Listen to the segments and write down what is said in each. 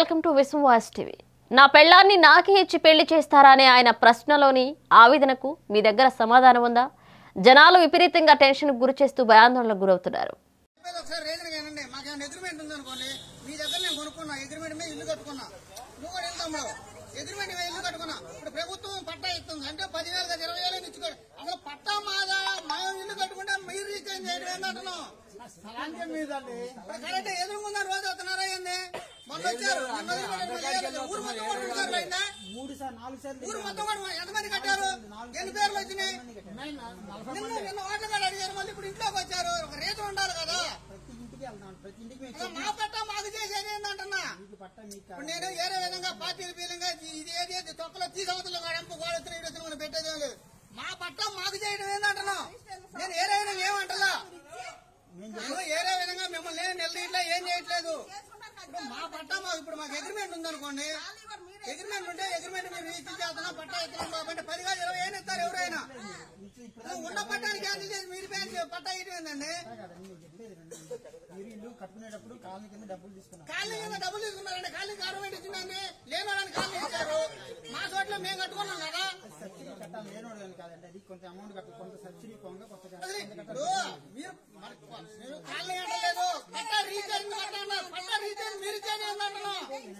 Welcome to విశ్వవాస్ TV నా పెళ్లాన్ని నాకే ఇచ్చి పెళ్లి చేస్తారా అనే ఆయన ప్రశ్నలోని ఆవేదనకు మీ దగ్గర సమాధానం ఉందా జనాలు విపరీతంగా టెన్షన్ గురి చేస్తూ భయాందోళనకు గురవుతున్నారు చెప్పేది ఒకసారి రీజన్ కానండి మాకేమైనా అగ్రిమెంట్ ఉందనుకోండి మీ దగ్గర నేను కొనుక్కున్నా అగ్రిమెంట్ మీద ఇల్లు కట్టుకున్నా నువ్వు కూడా వెళ్తాం అగ్రిమెంట్ మీద ఇల్లు కట్టుకున్నా ఇప్పుడు ప్రభుత్వం పట్టా ఇస్తుంది అంటే పదివేలు కదా ఇరవై వేలు ఇచ్చుకోడు అసలు పట్టా మాదా మనం ఇల్లు కట్టుకుంటే మీరు రీఛార్జ్ చేయడం ఏంటంటున్నాం ఇప్పుడు కరెక్ట్ ఎదురుకుందా రోజు వస్తున్నారా ఏంది మొన్న వచ్చారు నిన్న వదిలిపెట్టారు, ఊరు మొత్తం కూడా రెండు సార్లు అయిందా మూడు సార్ నాలుగు సార్లు ఊరు మొత్తం కూడా ఎంతమంది కట్టారు ఎన్ని పేర్లు వచ్చినాయి నిన్న నిన్న ఓట్ల కాడ అడిగారు మళ్ళీ ఇప్పుడు ఇంట్లోకి వచ్చారు ఒక రీజన్ ఉండాలి కదా ప్రతి ఇంటికి వెళ్తాను ప్రతి ఇంటికి మేము అసలు మా పట్ట మాకు చేసేది ఏంటంటున్నా మీకు పట్ట మీకు ఇప్పుడు నేను వేరే విధంగా పార్టీల పీలంగా ఇది ఏది ఏది తొక్కలో తీసవతలు ఎంపు గోడ వచ్చిన ఇటు వచ్చిన మనం పెట్టేదేం లేదు మా పట్ట మాకు చేయడం ఏంటంటున్నా నేను ఏరే విధంగా ఏమంటలా నేను ఏరే విధంగా మిమ్మల్ని ఏం నిలదీయట్లే ఏం చేయట్లేదు ఇప్పుడు మా పట్ట మాకు ఇప్పుడు మాకు అగ్రిమెంట్ ఉందనుకోండి అగ్రిమెంట్ ఉంటే అగ్రిమెంట్ మీరు రిజిస్టర్ చేస్తున్నా పట్టా ఇస్తున్నాం కాబట్టి పదిగా ఇరవై ఏళ్ళు ఇస్తారు ఎవరైనా ఉన్న పట్టాన్ని క్యాన్సిల్ చేసి మీరు బ్యాంక్ పట్టా ఇటు ఏందండి కదా నేను చెప్పేది రెండు మీరు ఇల్లు కట్టుకునేటప్పుడు కాలనీ కింద డబ్బులు తీసుకున్నాం కాలనీ కింద డబ్బులు తీసుకున్నారండి కాలనీ గవర్నమెంట్ ఇచ్చిందండి లేని వాళ్ళని కాలనీ ఇచ్చారు మా చోట్ల మేము కట్టుకున్నాం కదా సబ్సిడీ కట్టాలి లేని వాళ్ళని కాదండి అది కొంత అమౌంట్ కట్టాలి కొంత సబ్సిడీ పోగా కొంత అసలు కొంత ఇప్పుడు మీరు మరి మీరు కాలనీ అంటలేదు పట్టా రీఛార్జ్ కట్టండి పట్టా రీఛార్జ్ మీరు ఇచ్చేది ఏంటంటున్నాం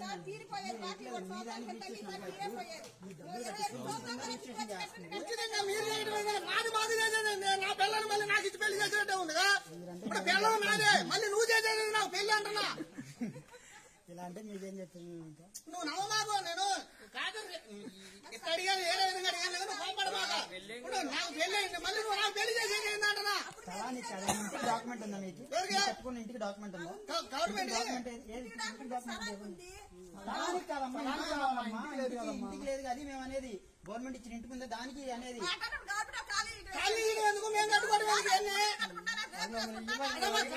ఖచ్చితంగా మీరు చేయడం ఏంటంటే మాది మాది చేసేదండి నా పిల్లలు మళ్ళీ నాకు ఇచ్చి పెళ్లి చేసేటట్టే ఉందిగా ఇప్పుడు పిల్లలు నాదే మళ్ళీ నువ్వు చేసేది నాకు పెళ్లి అంటున్నా ఇలా అంటే మీకేం చెప్తుంది ఇంకా నువ్వు నవ్వమాకు నేను కాదు ఇట్లా అడిగాను వేరే విధంగా అడిగాను కదా, నువ్వు కోపడమాక ఇప్పుడు నాకు పెళ్లి అయింది మళ్ళీ నువ్వు నాకు పెళ్లి చేసేది ఏంటంటున్నా స్థలానికి కాదు ఇంటికి డాక్యుమెంట్ ఉందా మీకు ఎవరికి? మీరు కట్టుకున్న ఇంటికి డాక్యుమెంట్ ఉందా గవ- గవర్నమెంట్ డాక్యుమెంట్ ఏది ఏది? ఇంటికి డాక్యుమెంట్ ఏది? స్థలానికి కాదమ్మా ఇంటికి కావాలమ్మా ఇంటికి ఇంటికి లేదు అది మేము అనేది గవర్నమెంట్ ఇచ్చిన ఇంటికి ఉందా దానికి అనేది ఖాళీ ఇల్లు ఎందుకు మేము కట్టుకోవడం ఎందుకు ఇవన్నీ? అదే మా